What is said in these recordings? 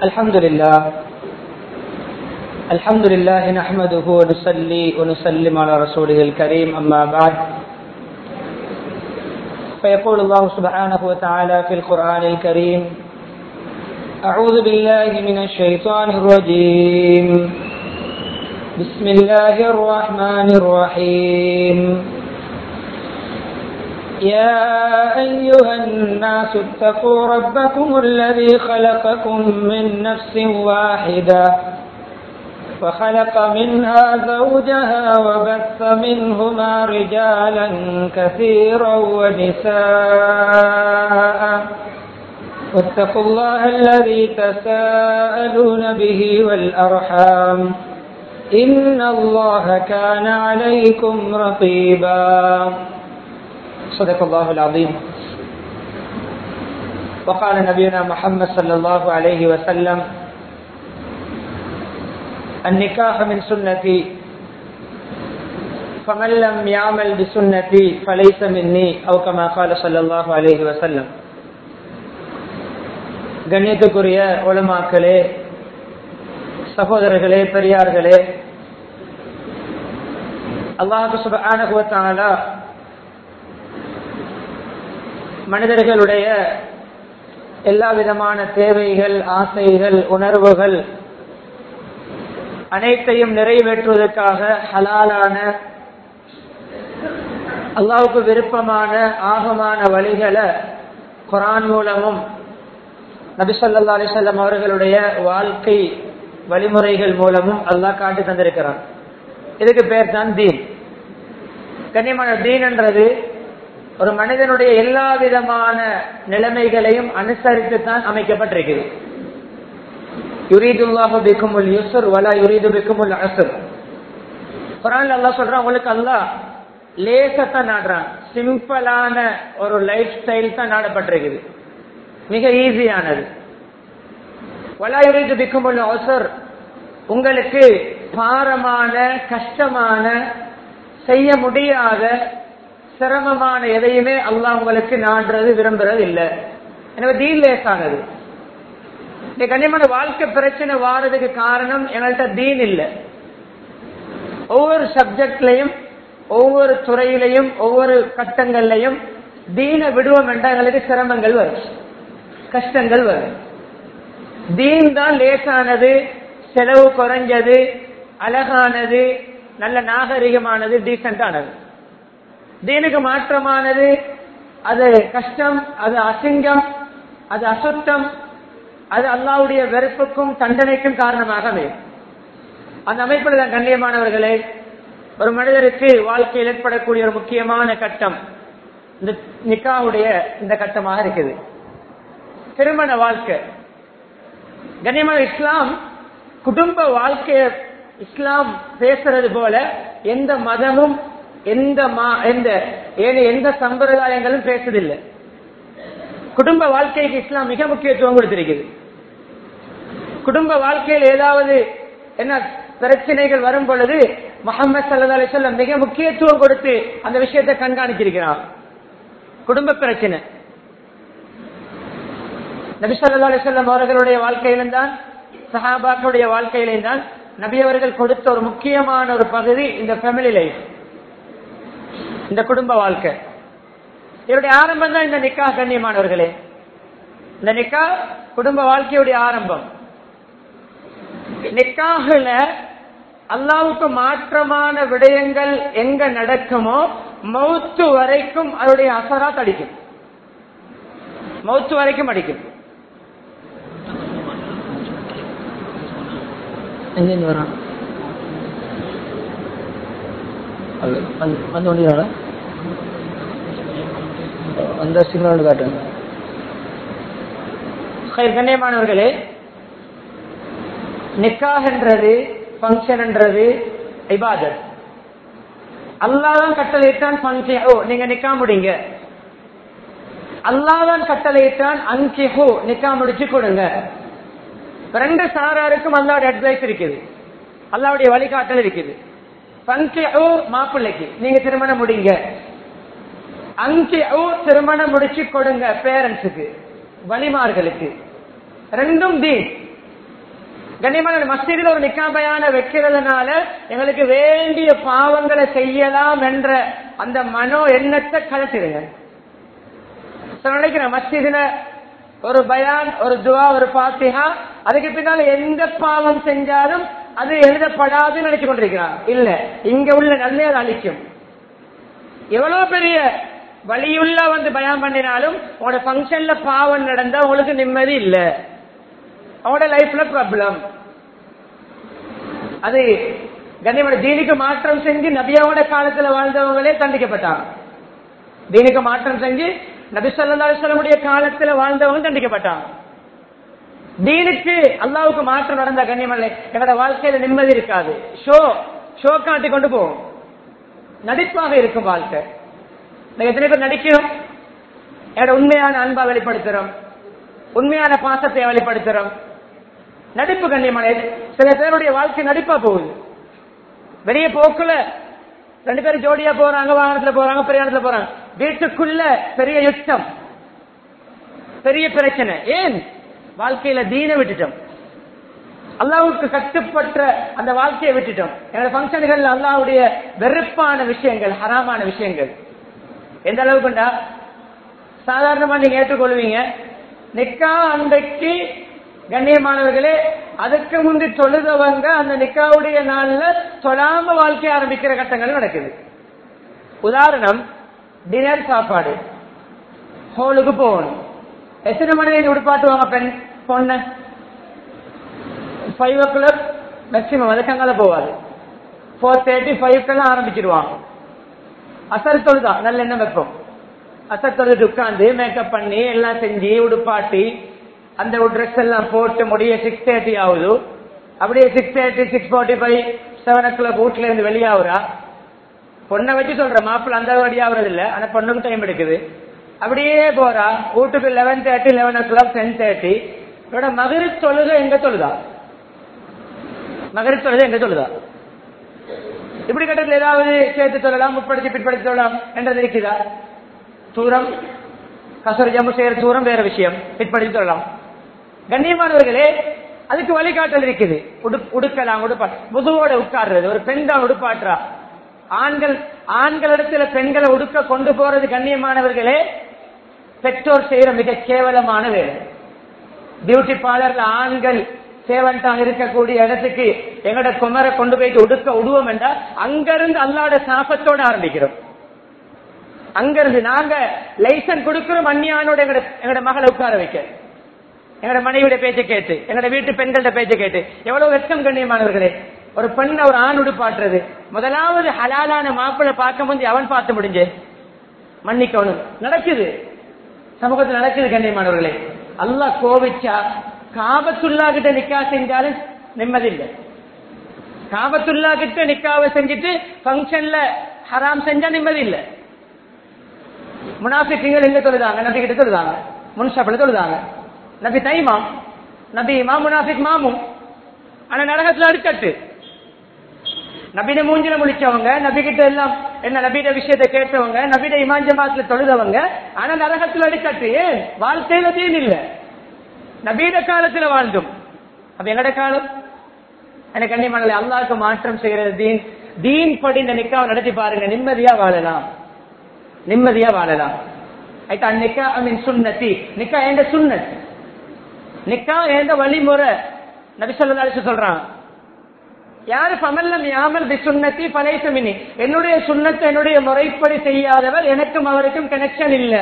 الحمد لله الحمد لله نحمده ونصلي ونسلم على رسوله الكريم أما بعد فيقول الله سبحانه وتعالى في القرآن الكريم أعوذ بالله من الشيطان الرجيم بسم الله الرحمن الرحيم يا أيها الناس اتقوا ربكم الذي خلقكم من نفس واحدة وخلق منها زوجها وبث منهما رجالا كثيرا ونساء واتقوا الله الذي تساءلون به والأرحام إن الله كان عليكم رقيبا صدق الله العظيم وقال نبينا محمد صلى الله عليه وسلم النكاح من سنتي فمن لم يعمل بسنتي فليس مني أو كما قال صلى الله عليه وسلم கண்ணியத்துக்குரிய உலமாக்களே சகோதரர்களே பெரியார்களே அல்லாஹு சுபானுவத்தாலா மனிதர்களுடைய எல்லா விதமான தேவைகள் ஆசைகள் உணர்வுகள் அனைத்தையும் நிறைவேற்றுவதற்காக ஹலாலான அல்லாவுக்கு விருப்பமான ஆகமான வழிகளை குரான் மூலமும் நபிசல்லா அலிசல்லம் அவர்களுடைய வாழ்க்கை வழிமுறைகள் மூலமும் அல்லாஹ் காட்டி தந்திருக்கிறான் இதுக்கு பேர் தான் தீன் கண்ணியமான தீன் என்றது ஒரு மனிதனுடைய எல்லா விதமான நிலைமைகளையும் அனுசரித்து தான் அமைக்கப்பட்டிருக்கிறது யுரீதுல்லாஹு பிக்குமுல் யுசர் வலா யுரீது பிக்குமுல் அசர் குரான் அல்லாஹ் சொல்றான் உங்களுக்கு அல்லாஹ் லேசத்தான் நாடுறான் சிம்பிளான ஒரு லைஃப் ஸ்டைல் தான் நாடப்பட்டிருக்குது மிக ஈஸியானது வலா யுரீது பிக்குமுல் அசர் உங்களுக்கு பாரமான கஷ்டமான செய்ய முடியாத சிரமமான எதையுமே அல்லாஹ் உங்களுக்கு நாடுறது விரும்புறது இல்லை எனவே தீன் லேசானது இந்த கண்ணியமான வாழ்க்கை பிரச்சனை வாரதுக்கு காரணம் எங்கள்கிட்ட தீன் இல்லை ஒவ்வொரு சப்ஜெக்ட்லையும் ஒவ்வொரு துறையிலையும் ஒவ்வொரு கட்டங்கள்லையும் தீனை விடுவோம் என்றால் எங்களுக்கு சிரமங்கள் வரும் கஷ்டங்கள் வரும் தீன் தான் லேசானது செலவு குறைஞ்சது அழகானது நல்ல நாகரிகமானது டீசென்டானது தீனுக்கு மாற்றமானது அது கஷ்டம் அது அசிங்கம் அது அசுத்தம் அது அல்லாவுடைய வெறுப்புக்கும் தண்டனைக்கும் காரணமாக அந்த அமைப்பில் தான் கண்ணியமானவர்களே ஒரு மனிதருக்கு வாழ்க்கையில் ஏற்படக்கூடிய ஒரு முக்கியமான கட்டம் இந்த நிக்காவுடைய இந்த கட்டமாக இருக்குது திருமண வாழ்க்கை கண்ணியமான இஸ்லாம் குடும்ப வாழ்க்கைய இஸ்லாம் பேசுறது போல எந்த மதமும் எந்த எந்த எந்த சம்பிரதாயங்களும் பேசுதில்லை குடும்ப வாழ்க்கைக்கு இஸ்லாம் மிக முக்கியத்துவம் கொடுத்திருக்குது குடும்ப வாழ்க்கையில் ஏதாவது என்ன பிரச்சனைகள் வரும் பொழுது முகமது சல்லா அலிசல்லம் மிக முக்கியத்துவம் கொடுத்து அந்த விஷயத்தை கண்காணிச்சிருக்கிறார் குடும்ப பிரச்சனை நபி சொல்லா அலிசல்லம் அவர்களுடைய வாழ்க்கையிலும் தான் சஹாபாக்களுடைய வாழ்க்கையிலும் தான் நபி அவர்கள் கொடுத்த ஒரு முக்கியமான ஒரு பகுதி இந்த ஃபேமிலி லைஃப் இந்த குடும்ப வாழ்க்கை இதனுடைய ஆரம்பம் தான் இந்த நிக்கா கண்ணியமானவர்களே இந்த நிக்கா குடும்ப வாழ்க்கையுடைய ஆரம்பம் நிக்காகுல அல்லாவுக்கு மாற்றமான விடயங்கள் எங்க நடக்குமோ மௌத்து வரைக்கும் அதனுடைய அசராத் அடிக்கும் மௌத்து வரைக்கும் அடிக்கும் எங்க வரான் வந்து கொண்டிருக்காங்களா அந்த சிக்னல் காட்டுங்க கண்ணியமானவர்களே நிக்காகன்றது பங்கன்ன்றது இபாதத் அல்லாதான் கட்டளையிட்டான் ஃபங்க்ஷன் ஓ நீங்க நிக்கா முடிங்க அல்லாதான் கட்டளையிட்டான் அங்கிஹோ நிக்கா முடிச்சு கொடுங்க ரெண்டு சாராருக்கும் அல்லாவுடைய அட்வைஸ் இருக்குது அல்லாவுடைய வழிகாட்டல் இருக்குது பங்கிஹோ மாப்பிள்ளைக்கு நீங்க திருமணம் முடிங்க அங்கிஹோ திருமணம் முடிச்சு கொடுங்க பேரண்ட்ஸுக்கு வலிமார்களுக்கு ரெண்டும் தீன் கண்ணியமான மஸ்ஜிதில் ஒரு நிக்கா பயான வைக்கிறதுனால எங்களுக்கு வேண்டிய பாவங்களை செய்யலாம் என்ற அந்த மனோ எண்ணத்தை கலட்டிடுங்க சில நினைக்கிறேன் மஸ்ஜிதுல ஒரு பயான் ஒரு துவா ஒரு பாத்திஹா அதுக்கு பின்னால எந்த பாவம் செஞ்சாலும் அது எழுதப்படாதுன்னு நினைச்சு கொண்டிருக்கிறான் இல்ல இங்க உள்ள நன்மை அது அளிக்கும் எவ்வளவு பெரிய வழியுள்ள வந்து பயம் பண்ணினாலும் உங்களோட ஃபங்க்ஷன்ல பாவம் நடந்தா உங்களுக்கு நிம்மதி இல்ல அவங்களோட லைஃப்ல ப்ராப்ளம் அது கண்ணியமான தீனுக்கு மாற்றம் செஞ்சு நபியாவோட காலத்துல வாழ்ந்தவங்களே தண்டிக்கப்பட்டாங்க தீனுக்கு மாற்றம் செஞ்சு நபி சொல்லா சொல்லமுடைய காலத்துல வாழ்ந்தவங்க தண்டிக்கப்பட்டாங்க தீனுக்கு அல்லாவுக்கு மாற்றம் நடந்த கண்ணியமல்ல என்னோட வாழ்க்கையில நிம்மதி இருக்காது ஷோ ஷோ காட்டி கொண்டு போவோம் நடிப்பாக இருக்கும் வாழ்க்கை நான் எத்தனை பேர் நடிக்கிறோம் என்னோட உண்மையான அன்பா வெளிப்படுத்துறோம் உண்மையான பாசத்தை வெளிப்படுத்துறோம் நடிப்பு கண்ணியமான சில பேருடைய வாழ்க்கை நடிப்பா போகுது வெளிய போக்குல ரெண்டு பேரும் ஜோடியா போறாங்க வாகனத்துல போறாங்க பிரயாணத்துல போறாங்க வீட்டுக்குள்ள பெரிய யுத்தம் பெரிய பிரச்சனை ஏன் வாழ்க்கையில தீன விட்டுட்டோம் அல்லாவுக்கு கட்டுப்பட்ட அந்த வாழ்க்கையை விட்டுட்டோம் என்னோட பங்கன்கள் அல்லாவுடைய வெறுப்பான விஷயங்கள் ஹராமான விஷயங்கள் எந்த அளவுக்குண்டா சாதாரணமா நீங்க ஏற்றுக்கொள்வீங்க நிக்கா அன்றைக்கு கண்ணியமானவர்களே அதுக்கு முந்தி தொழுதவங்க அந்த நிக்காவுடைய நாள்ல தொழாம வாழ்க்கை ஆரம்பிக்கிற கட்டங்கள் நடக்குது உதாரணம் டின்னர் சாப்பாடு ஹோலுக்கு போகணும் எத்தனை மணி உடுப்பாட்டுவாங்க பெண் பொண்ணு ஃபைவ் ஓ கிளாக் மேக்சிமம் அதுக்கங்கால போவாது ஃபோர் தேர்ட்டி ஃபைவ்க்கெல்லாம் ஆரம்பிச்சிருவாங்க அசர் தொழுதான் நல்ல எண்ணம் வைப்போம் அசர் தொழுது உட்காந்து மேக்கப் பண்ணி எல்லாம் செஞ்சு உடுப்பாட்டி அந்த ட்ரெஸ் எல்லாம் போட்டு முடிய சிக்ஸ் தேர்ட்டி ஆகுது அப்படியே six thirty six forty five seven o'clock வீட்டுல இருந்து வெளியாகுறா பொண்ணை வச்சு சொல்ற மாப்பிள்ள அந்த வழி ஆகுறது இல்ல ஆனா பொண்ணுக்கு டைம் எடுக்குது அப்படியே போறா வீட்டுக்கு eleven thirty eleven o'clock ten thirty இவட மகரி தொழுகை எங்க தொழுதா மகரி தொழுகை எங்க தொழுதா இப்படி கட்டத்தில் ஏதாவது சேர்த்து சொல்லலாம் முற்படுத்தி பிற்படுத்தி சொல்லலாம் என்றது இருக்குதா தூரம் கசர் ஜம்மு செய்யற தூரம் வேற விஷயம் பிற்படுத்தி சொல்லலாம் கண்ணியமானவர்களே அதுக்கு வழிகாட்டல் இருக்குது உடு- உடுக்கலாம் உடுப்பா முதுவோட உட்கார்றது ஒரு பெண் தான் உடுப்பாற்றா ஆண்கள் ஆண்களிடத்துல பெண்களை உடுக்க கொண்டு போறது கண்ணியமானவர்களே பெற்றோர் செய்யற மிக கேவலமான வேலை பியூட்டி பார்லர்ல ஆண்கள் சேவன்டாக இருக்கக்கூடிய இடத்துக்கு எங்கட குமரை கொண்டு போயிட்டு உடுக்க விடுவோம் என்றால் அங்கிருந்து அல்லாட சாபத்தோட ஆரம்பிக்கிறோம் அங்கிருந்து நாங்க லைசன்ஸ் கொடுக்கிறோம் அந்நியானோட எங்கட எங்கட மகளை உட்கார வைக்க எங்கட மனைவியோட பேச்சை கேட்டு எங்கட வீட்டு பெண்களோட பேச்சை கேட்டு எவ்வளவு வெட்கம் கண்ணியமானவர்களே ஒரு பெண்ணை ஒரு ஆண் உடுப்பாட்டுறது முதலாவது ஹலாலான மாப்பிள்ளை பார்க்கும் போது அவன் பார்த்து முடிஞ்சு மன்னிக்கணும் நடக்குது சமூகத்தில் நடக்குது கண்ணியமானவர்களே அல்லாஹ் கோவிச்சா காபத்துல்லா கிட்ட நிக்கா செஞ்சாலும் நிம்மதி இல்லை காபத்துல்லா கிட்ட நிக்காவை செஞ்சுட்டு ஃபங்க்ஷன்ல ஹராம் செஞ்சா நிம்மதி இல்லை முனாஃபிக்குகள் எங்க தொழுதாங்க நபி கிட்ட தொழுதாங்க முன்ஷாப்பில் தொழுதாங்க நபி தைமாம் நபி இமாம் முனாஃபிக் மாமும் ஆனா நரகத்துல அடுக்கட்டு நபிட மூஞ்சில முழிச்சவங்க நபி கிட்ட எல்லாம் என்ன நபிட விஷயத்தை கேட்டவங்க நபிட இமான் ஜமாத்துல தொழுதவங்க ஆனா நரகத்துல அடுக்கட்டு ஏன் வாழ்க்கையில தீன் இல்ல நபீட காலத்துல வாழ்ந்தோம் அப்ப எங்கட காலம் எனக்கு கண்ணியமான அல்லாஹ்க்கு மாற்றம் செய்யறது தீன் தீன் படி இந்த நிக்காவை நடத்தி பாருங்க நிம்மதியா வாழலாம் நிம்மதியா வாழலாம் ஐட்டா நிக்கா ஐ மீன் சுன்னதி நிக்கா என்ற சுன்னத் நிக்கா என்ற வழிமுறை நபி சொல்லா சொல்றான் யாரு பமல்லம் யாமல் தி சுன்னத்தி பலைசமினி என்னுடைய சுண்ணத்தை என்னுடைய முறைப்படி செய்யாதவர் எனக்கும் அவருக்கும் கனெக்ஷன் இல்ல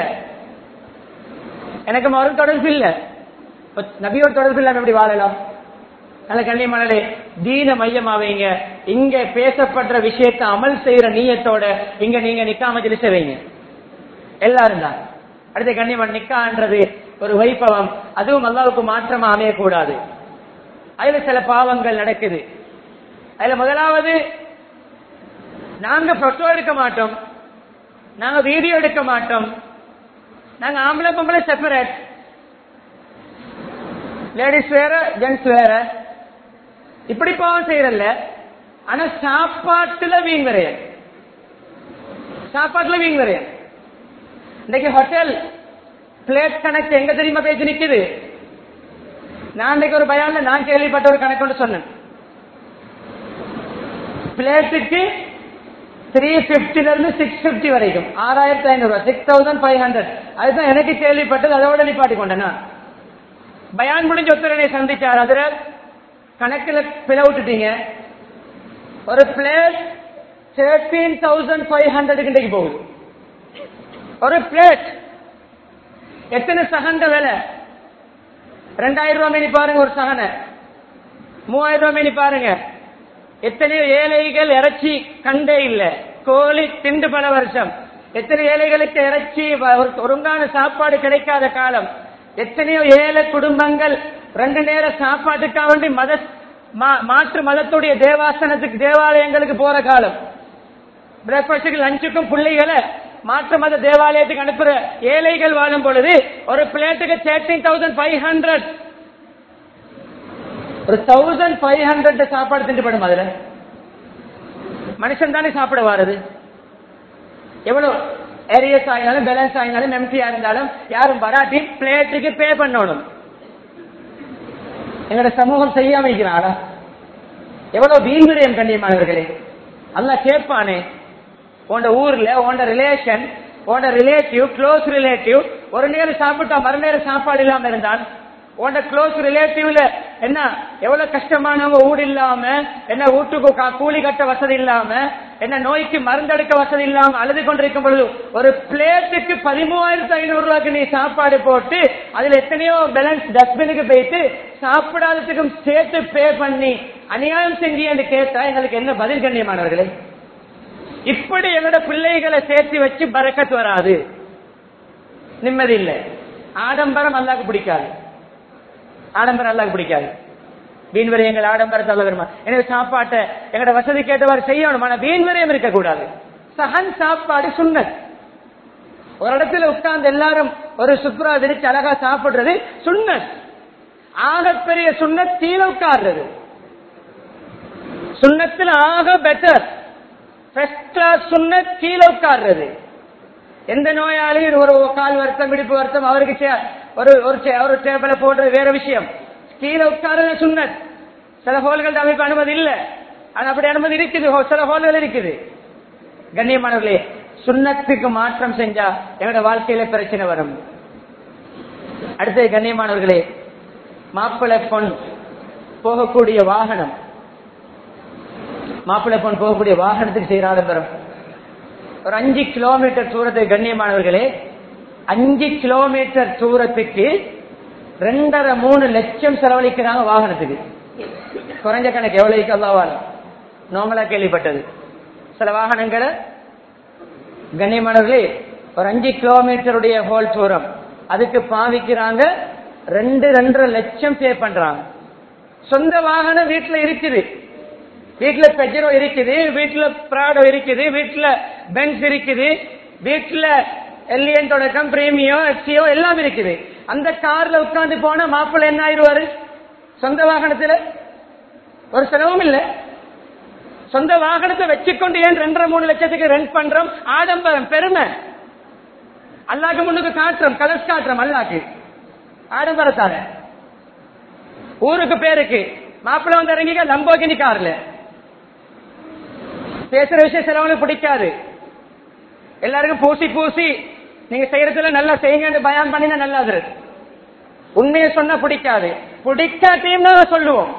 எனக்கும் அவரும் தொடர்பு இல்ல இப்ப நபியோட தொடர்பு இல்லாம எப்படி வாழலாம் நல்ல கண்ணியமானே தீன மையமாவீங்க இங்க பேசப்படுற விஷயத்தை அமல் செய்யற நீயத்தோட இங்க நீங்க நிக்காம ஜெலிச வைங்க எல்லாரும் தான் அடுத்த கண்ணியமன் நிக்கான்றது ஒரு வைபவம் அதுவும் அல்லாவுக்கு மாற்றமா அமையக்கூடாது அதுல சில பாவங்கள் நடக்குது அதுல முதலாவது நாங்க போட்டோ எடுக்க மாட்டோம் நாங்க வீடியோ எடுக்க மாட்டோம் நாங்க ஆம்பளை பொம்பளை செப்பரேட் லேடிஸ் வேற ஜென்ஸ் வேற இப்படி பாவம் செய்யறல்ல ஆனா சாப்பாட்டுல வீண் வரையன் சாப்பாட்டுல வீண் வரையன் இன்னைக்கு ஹோட்டல் பிளேட் கணக்கு எங்க தெரியுமா பேச்சு நிக்குது நான் அன்றைக்கு ஒரு பயான்ல நான் கேள்விப்பட்ட ஒரு கணக்கு சொன்னேன் பிளேட்டுக்கு த்ரீ பிப்டில இருந்து சிக்ஸ் பிப்டி வரைக்கும் ஆறாயிரத்தி ஐநூறு ரூபாய் சிக்ஸ் தௌசண்ட் ஃபைவ் ஹண்ட்ரட் அதுதான் எனக்கு கேள்விப்பட்டது அதோட நிப்பாட்டி கொண்டேன் நான் பயான் முடிஞ்ச ஒருத்தரனை சந்திச்சார் அதுல கணக்குல பிள விட்டுட்டீங்க ஒரு பிளேட் தேர்டீன் தௌசண்ட் ஃபைவ் ஹண்ட்ரடுக்கு இன்றைக்கு போகுது ஒரு பிளேட் எத்தனை சகண்ட விலை ரெண்டாயிரம் ரூபாய் மீனி பாருங்க ஒரு சகனை மூவாயிரம் ரூபாய் மீனி பாருங்க எத்தனையோ ஏழைகள் இறைச்சி கண்டே இல்ல கோழி திண்டு பல வருஷம் எத்தனை ஏழைகளுக்கு இறைச்சி வ- ஒரு ஒழுங்கான சாப்பாடு கிடைக்காத காலம் எத்தனையோ ஏழை குடும்பங்கள் ரெண்டு நேர சாப்பாட்டுக்காக வேண்டி மத மா- மாற்று மதத்துடைய தேவாசனத்துக்கு தேவாலயங்களுக்கு போற காலம் பிரேக்பாஸ்டுக்கு லஞ்சுக்கும் பிள்ளைகளை மாற்று மத தேவாலயத்துக்கு அனுப்புற ஏழைகள் வாழும் பொழுது ஒரு பிளேட்டுக்கு தேர்ட்டீன் தௌசண்ட் ஃபைவ் ஹண்ட்ரட் ஒரு தௌசண்ட் ஃபைவ் ஹண்ட்ரட் சாப்பாடு திண்டுபடும் அதுல மனுஷன் தானே சாப்பிட வாரது எவ்வளவு ஏரியஸ் ஆகினாலும் பேலன்ஸ் ஆகினாலும் எம்டியா இருந்தாலும் யாரும் வராட்டி பிளேட்டுக்கு பே பண்ணணும் எங்களோட சமூகம் செய்யாம இருக்கிறாரா எவ்வளவு வீண்விரயம் கண்ணியமானவர்களே அல்ல கேட்பானே உண்ட ஊர்ல உண்ட ரிலேஷன் உண்ட ரிலேட்டிவ் க்ளோஸ் ரிலேட்டிவ் ஒரு நேரம் சாப்பிட்டா மறுநேரம் சாப்பாடு இல்லாம இருந்தான் உண்ட க்ளோஸ் ரிலேட்டிவ்ல என்ன எவ்வளவு கஷ்டமானவங்க ஊடு இல்லாம என்ன வீட்டுக்கு கா- கூலி கட்ட வசதி இல்லாம என்ன நோய்க்கு மருந்தெடுக்க வசதி இல்லாம அழுது கொண்டிருக்கும் பொழுது ஒரு பிளேட்டுக்கு பதிமூவாயிரத்தி ஐநூறு ரூபாய்க்கு நீ சாப்பாடு போட்டு அதுல எத்தனையோ பேலன்ஸ் டஸ்ட்பினுக்கு போயிட்டு சாப்பிடாததுக்கும் சேர்த்து பே பண்ணி அநியாயம் செஞ்சு என்று கேட்டா எங்களுக்கு என்ன பதில் கண்ணியமானவர்களே இப்படி எங்களோட பிள்ளைகளை சேர்த்து வச்சு பறக்கத்து வராது நிம்மதி இல்லை ஆடம்பரம் அல்லாக்கு பிடிக்காது ஆடம்பரம் அல்லாக்கு பிடிக்காது வீண்வரையங்கள் ஆடம்பரத்தை அல்ல வருமா எனவே சாப்பாட்டை எங்களோட வசதி கேட்டவாறு செய்யணும் ஆனா வீண்வரையம் இருக்கக்கூடாது சகன் சாப்பாடு சுண்ணத் ஒரு இடத்துல உட்கார்ந்து எல்லாரும் ஒரு சுப்ரா விரிச்சு அழகா சாப்பிடுறது சுண்ணத் ஆகப்பெரிய சுண்ணத் கீழே உட்கார்றது சுண்ணத்தில் ஆக பெட்டர் ஃபர்ஸ்ட் கிளாஸ் சுண்ணத் கீழே உட்கார்றது எந்த நோயாளியும் ஒரு கால் வருத்தம் இடுப்பு வருத்தம் அவருக்கு சே- ஒரு ஒரு சே- ஒரு டேபிள போடுறது வேற விஷயம் கீழே உட்கார்றது சுண்ணத் சில ஹோல்கள் அமைப்பு அனுமதி இல்ல அது அப்படி அனுமதி இருக்குது ஹோ- சில ஹோல்கள் இருக்குது கண்ணியமானவர்களே சுண்ணத்துக்கு மாற்றம் செஞ்சா எங்களோட வாழ்க்கையில பிரச்சனை வரும் அடுத்தது கண்ணியமானவர்களே மாப்பிள்ளை பொன் போகக்கூடிய வாகனம் மாப்பிள்ளை பொன் போகக்கூடிய வாகனத்துக்கு செய்யற ஆடம்பரம் ஒரு அஞ்சு கிலோமீட்டர் தூரத்துக்கு கண்ணியமானவர்களே அஞ்சு கிலோமீட்டர் தூரத்துக்கு ரெண்டரை மூணு லட்சம் செலவழிக்கிறாங்க வாகனத்துக்கு குறைஞ்ச கணக்கு எவ்வளவுக்கு அல்லாவால் நார்மலா கேள்விப்பட்டது சில வாகனங்களை கண்ணியமானவர்களே ஒரு அஞ்சு கிலோமீட்டருடைய ஹோல் தூரம் அதுக்கு பாவிக்கிறாங்க ரெண்டு ரெண்டரை லட்சம் பே பண்றாங்க சொந்த வாகனம் வீட்டுல இருக்குது வீட்டுல பெஜரோ இருக்குது வீட்டுல பிராடோ இருக்குது வீட்டுல பென்ஸ் இருக்குது வீட்டுல எல்லியன் தொடக்கம் பிரீமியோ எஃப்சியோ எல்லாம் இருக்குது அந்த கார்ல உட்கார்ந்து போனா மாப்பிள்ளை என்ன ஆயிடுவாரு சொந்த வாகனத்துல ஒரு செலவும் இல்ல சொந்த வாகனத்தை வச்சுக்கொண்டு ஏன் ரெண்டரை மூணு லட்சத்துக்கு ரெண்ட் பண்றோம் ஆடம்பரம் பெருமை அல்லாக்கு முன்னுக்கு காட்டுறோம் கலர்ஸ் காட்டுறோம் அல்லாக்கு ஆடம்பரத்தால ஊருக்கு பேருக்கு மாப்பிள்ளை வந்து இறங்கிக்க லம்போகினி கார்ல பேசுற விஷயம் சிலவங்களுக்கு பிடிக்காது எல்லாருக்கும் பூசி பூசி நீங்க செய்யறதுல நல்லா செய்யுங்க பயம் பண்ணினா நல்லா இருக்கு உண்மையை சொன்னா பிடிக்காது பிடிக்காட்டியும் நாங்க சொல்லுவோம்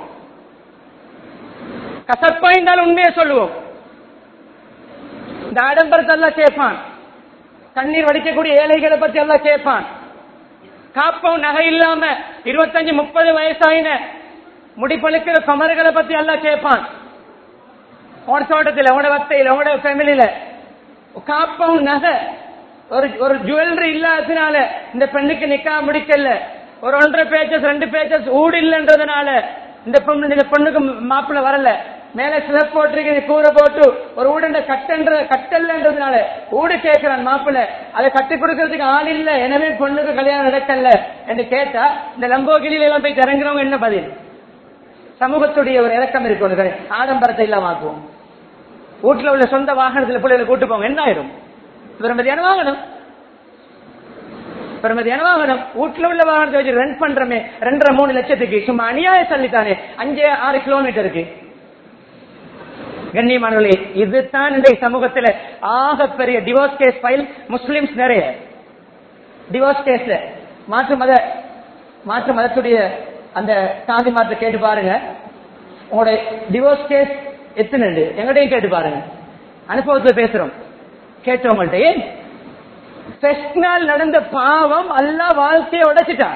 கசப்பா இருந்தாலும் உண்மையை சொல்லுவோம் இந்த ஆடம்பரத்தை எல்லாம் கேட்பான் கண்ணீர் வடிக்கக்கூடிய ஏழைகளை பத்தி எல்லாம் கேட்பான் காப்பம் நகை இல்லாம இருபத்தஞ்சு முப்பது வயசாயின முடிப்பழுக்கிற குமர்களை பத்தி எல்லாம் கேட்பான் உன தோட்டத்தில் உன வத்தையில் உங்களோட ஃபேமிலியில காப்பம் நகை ஒரு ஒரு ஜுவல்லரி இல்லாததுனால இந்த பெண்ணுக்கு நிக்கா முடிக்கல ஒரு ஒன்றரை பேச்சஸ் ரெண்டு பேச்சஸ் ஊடு இல்லைன்றதுனால இந்த பொண்ணு இந்த பொண்ணுக்கு மாப்பிள்ளை வரல மேல சிலப் போட்டிருக்கு கூரை போட்டு ஒரு ஊடுன்ற கட்டன்ற கட்டல்லன்றதுனால ஊடு கேட்கிறான் மாப்பிள்ளை அதை கட்டி கொடுக்கறதுக்கு ஆள் இல்ல எனவே பொண்ணுக்கு கல்யாணம் நடக்கல என்று கேட்டா இந்த லம்போகிலியில எல்லாம் போய் இறங்குறவங்க என்ன பதில் சமூகத்துடைய ஒரு இறக்கம் இருக்கு ஆடம்பரத்தை இல்லாம ஆக்குவோம் வீட்டுல உள்ள சொந்த வாகனத்துல பிள்ளைகளை கூட்டு போங்க என்ன ஆயிரும் விரும்பதியான வாகனம் பெருமதியான வாகனம் வீட்டுல உள்ள வாகனத்தை வச்சு ரெண்ட் பண்றமே ரெண்டரை மூணு லட்சத்துக்கு சும்மா அநியாய சொல்லித்தானே அஞ்சு ஆறு கிலோமீட்டருக்கு கண்ணியமானவர்களே இதுதான் இந்த சமூகத்துல ஆகப்பெரிய டிவோர்ஸ் கேஸ் ஃபைல் முஸ்லிம்ஸ் நிறைய டிவோர்ஸ் கேஸ்ல மாற்று மத மாற்று மதத்துடைய அந்த சாந்தி மாற்ற கேட்டு பாருங்க உங்களோட டிவோர்ஸ் கேஸ் எத்தனை உண்டு? எங்கள்கிட்டயும் கேட்டு பாருங்க அனுபவத்துல பேசுறோம் கேட்டவங்கள்ட்ட ஏன் ஃபர்ஸ்ட் நாள் நடந்த பாவம் அல்லா வாழ்க்கையை உடைச்சிட்டான்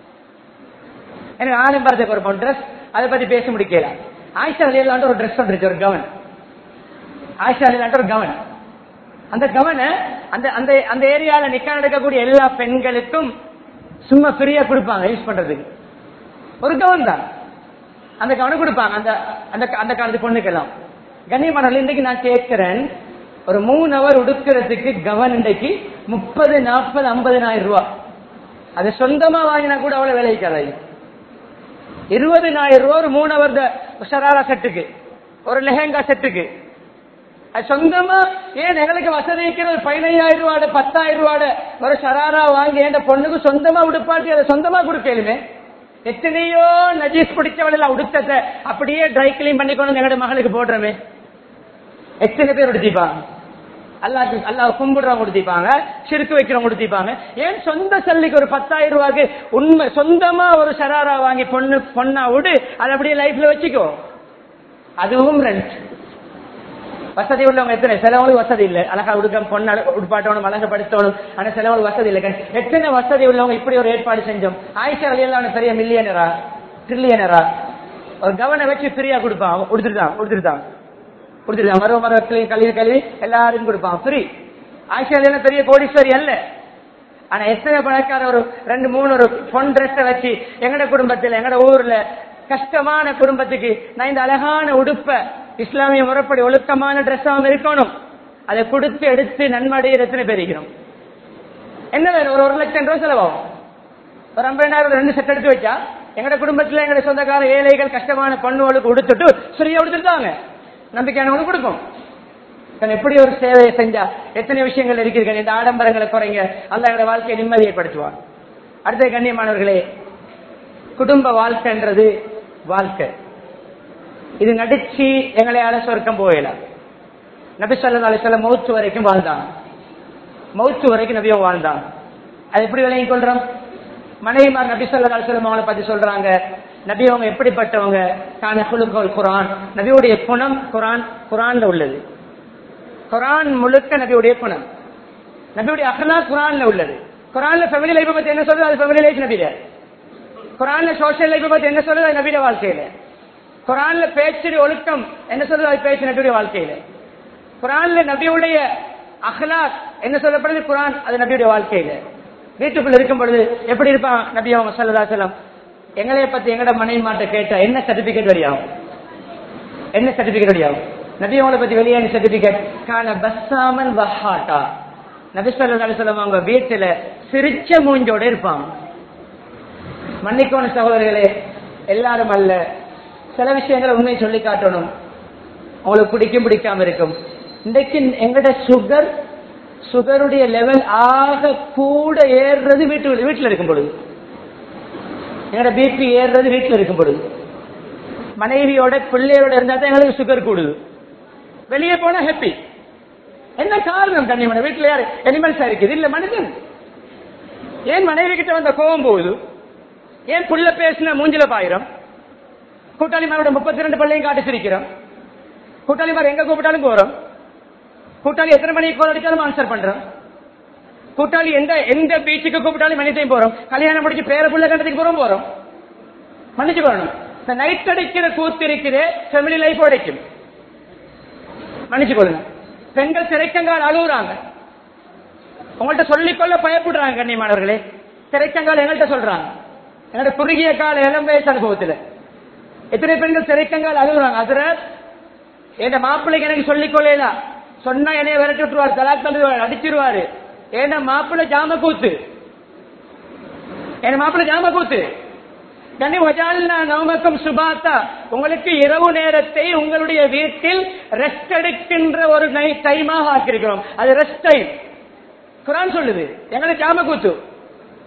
எனக்கு ஆடம்பரத்துக்கு ஒரு ட்ரெஸ் அதை பத்தி பேச முடிக்கல ஆயிஷா அலியல்லாண்ட ஒரு ட்ரெஸ் வந்துருச்சு ஒரு கவன் ஆயிஷா அலியல்லாண்ட ஒரு கவன் அந்த கவனை அந்த அந்த அந்த ஏரியால நிக்க நடக்கக்கூடிய எல்லா பெண்களுக்கும் சும்மா ஃப்ரீயா கொடுப்பாங்க யூஸ் பண்றதுக்கு ஒரு கவன் தான் அந்த கவனை கொடுப்பாங்க அந்த அந்த அந்த காலத்து பொண்ணுக்கெல்லாம் கண்ணியமான இன்னைக்கு நான் கேட்கிறேன் ஒரு மூணு அவர் உடுக்கிறதுக்கு கவன் இன்றைக்கு முப்பது நாற்பது ஐம்பதுனாயிரம் ரூபாய் அது சொந்தமா வாங்கினா கூட அவ்வளவு விளைவிக்காது இருபதுனாயிரம் ரூபாய் ஒரு மூணு அவர் ஷராரா செட்டுக்கு ஒரு லெஹங்கா செட்டுக்கு அது சொந்தமா ஏன் எங்களுக்கு வசதி இருக்கிற ஒரு பதினையாயிரம் ரூபாடு பத்தாயிரம் ரூபாடு ஒரு ஷராரா வாங்கி என் பொண்ணுக்கு சொந்தமா உடுப்பாட்டி அதை சொந்தமா கொடுக்கலுமே எத்தனையோ நஜீஸ் பிடிச்சவள் எல்லாம் உடுத்தத்தை அப்படியே ட்ரை கிளீன் பண்ணி கொண்டு வந்து எங்களோட மகளுக்கு போடுறமே எத்தனை பேர் உடுத்திப்பாங்க அல்லாஹ் அல்லாஹ் கும்பிடுறவங்க உடுத்திப்பாங்க சிறுக்கு வைக்கிறவங்க உடுத்திப்பாங்க ஏன் சொந்த சல்லிக்கு ஒரு பத்தாயிரம் ரூபாய்க்கு உண்மை சொந்தமா ஒரு ஷராரா வாங்கி பொண்ணு பொண்ணா விடு அதை அப்படியே லைஃப்ல வச்சுக்கோ அதுவும் ரெண்ட் வசதி உள்ளவங்க எத்தனை சிலவங்களுக்கு வசதி இல்லை அழகா உடுக்க பொண்ணு அழ- உடுப்பாட்டணும் அழகப்படுத்தணும் ஆனா சிலவங்களுக்கு வசதி இல்லை எத்தனை வசதி உள்ளவங்க இப்படி ஒரு ஏற்பாடு செஞ்சோம் ஆயிஷா வழியெல்லாம் பெரிய மில்லியனரா ட்ரில்லியனரா ஒரு கவனை வச்சு ஃப்ரீயா கொடுப்பான் கொடுத்துருதான் கொடுத்துருதான் கொடுத்துருதான் மருவ மரத்திலையும் கல்வி கல்வி எல்லாருக்கும் கொடுப்பான் ஃப்ரீ ஆயிஷா வழியெல்லாம் பெரிய கோடீஸ்வரி அல்ல ஆனா எத்தனை பணக்கார ஒரு ரெண்டு மூணு ஒரு பொன் ட்ரெஸ்ஸை வச்சு எங்கட குடும்பத்துல எங்கட ஊர்ல கஷ்டமான குடும்பத்துக்கு நான் இந்த அழகான உடுப்ப இஸ்லாமிய முறைப்படி ஒழுக்கமான ட்ரெஸ்ஸாவும் இருக்கணும் அதை கொடுத்து எடுத்து நன்மடைய எத்தனை பெருகிறோம் என்ன வேணும் ஒரு ஒரு லட்சம் ரூபாய் செலவாகும் ஒரு ஐம்பதாயிரம் ரெண்டு செட் எடுத்து வச்சா எங்கட குடும்பத்துல எங்கட சொந்தக்கார ஏழைகள் கஷ்டமான பொண்ணுகளுக்கு உடுத்துட்டு ஃப்ரீயா உடுத்துட்டாங்க நம்பிக்கையானவங்களுக்கு கொடுக்கும் நான் எப்படி ஒரு சேவையை செஞ்சா எத்தனை விஷயங்கள் இருக்கிறீர்கள் இந்த ஆடம்பரங்களை குறைங்க அல்ல எங்களோட வாழ்க்கையை நிம்மதி ஏற்படுத்துவார் அடுத்த கண்ணியமானவர்களே குடும்ப வாழ்க்கைன்றது வாழ்க்கை இது நடிச்சு எங்களையால சொர்க்கம் போகலாம் நபி சொல்லா அலிஸ்லாம் மௌத்து வரைக்கும் வாழ்ந்தாங்க மௌத்து வரைக்கும் நபியோ வாழ்ந்தாங்க அது எப்படி விளங்கிக் கொள்றோம் மனைவிமார் நபி சொல்லா அலிஸ்லாம் அவங்களை பத்தி சொல்றாங்க நபி அவங்க எப்படிப்பட்டவங்க தான குழுக்கள் குரான் நபியுடைய குணம் குரான் குரான்ல உள்ளது குரான் முழுக்க நபியுடைய குணம் நபியுடைய அகலா குரான்ல உள்ளது குரான்ல ஃபேமிலி லைஃப் பத்தி என்ன சொல்றது அது ஃபேமிலி லைஃப் நபியில குரான்ல சோசியல் லைஃப் பத்தி என்ன சொல்றது அது நபியுடைய வாழ்க்கையில குரான்ல பேச்சு ஒழுக்கம் என்ன சொல்றது அது பேச்சு நபியுடைய வாழ்க்கையில குரான்ல நபியுடைய அஹ்லாக் என்ன சொல்லப்படுது குரான் அது நபியுடைய வாழ்க்கையில வீட்டுக்குள்ள இருக்கும் பொழுது எப்படி இருப்பான் நபி அவங்க சொல்லதா செல்லம் எங்களைய பத்தி எங்கட மனைவி மாட்ட கேட்டா என்ன சர்டிபிகேட் வழியாகும் என்ன சர்டிபிகேட் வழியாகும் நபி அவங்களை பத்தி வெளியான சர்டிபிகேட் கான பஸ்ஸாமன் வஹாட்டா நபி சொல்லா செல்லம் அவங்க வீட்டுல சிரிச்ச மூஞ்சோட இருப்பாங்க மன்னிக்கோன சகோதரர்களே எல்லாரும் அல்ல சில விஷயங்களை உண்மை சொல்லி காட்டணும் உங்களுக்கு பிடிக்கும் பிடிக்காம இருக்கும் இன்றைக்கு எங்கட சுகர் சுகருடைய லெவல் ஆக கூட ஏறுறது வீட்டு வீட்டுல இருக்கும் பொழுது எங்கட பிபி ஏறுறது வீட்டுல இருக்கும் பொழுது மனைவியோட பிள்ளையோட இருந்தா தான் எங்களுக்கு சுகர் கூடுது வெளியே போனா ஹாப்பி என்ன காரணம் கண்ணியமான வீட்டுல யாரு எனிமல்ஸா இருக்குது இல்ல மனிதன் ஏன் மனைவி கிட்ட வந்த கோபம் போகுது ஏன் புள்ள பேசின மூஞ்சில பாயிரம் கூட்டாளிமாரோட முப்பத்தி ரெண்டு பள்ளியும் காட்டி சிரிக்கிறோம் கூட்டாளிமார் எங்க கூப்பிட்டாலும் போறோம் கூட்டாளி எத்தனை மணிக்கு கோல் அடிச்சாலும் ஆன்சர் பண்றோம் கூட்டாளி எந்த எந்த பீச்சுக்கு கூப்பிட்டாலும் மனிதையும் போறோம் கல்யாணம் முடிச்சு பேர புள்ள கண்டதுக்கு போறோம் போறோம் மன்னிச்சு போறணும் இந்த நைட் அடிக்கிற கூத்து இருக்குது ஃபேமிலி லைஃப் உடைக்கும் மன்னிச்சு கொள்ளுங்க பெண்கள் திரைக்கங்கால் அழுகுறாங்க உங்கள்ட்ட சொல்லிக்கொள்ள பயப்படுறாங்க கண்ணியமானவர்களே திரைக்கங்கால் எங்கள்கிட்ட சொல்றாங்க என்னோட குறுகிய கால இளம் வயசு அனுபவத்துல எத்தனை பெண்கள் திரைக்கங்கால் அழுகுறாங்க அதுல என் மாப்பிள்ளைக்கு எனக்கு சொல்லிக் கொள்ளலாம் சொன்னா என்னைய விரட்டி விட்டுருவாரு தலாக் தந்துருவாரு அடிச்சிருவாரு ஏன்னா மாப்பிள்ளை ஜாம கூத்து என் மாப்பிள்ளை ஜாம கூத்து கனி வஜால்னா நவமக்கம் சுபாத்தா உங்களுக்கு இரவு நேரத்தை உங்களுடைய வீட்டில் ரெஸ்ட் எடுக்கின்ற ஒரு டைமாக ஆக்கியிருக்கிறோம் அது ரெஸ்ட் டைம் குரான் சொல்லுது எங்களுக்கு ஜாம கூத்து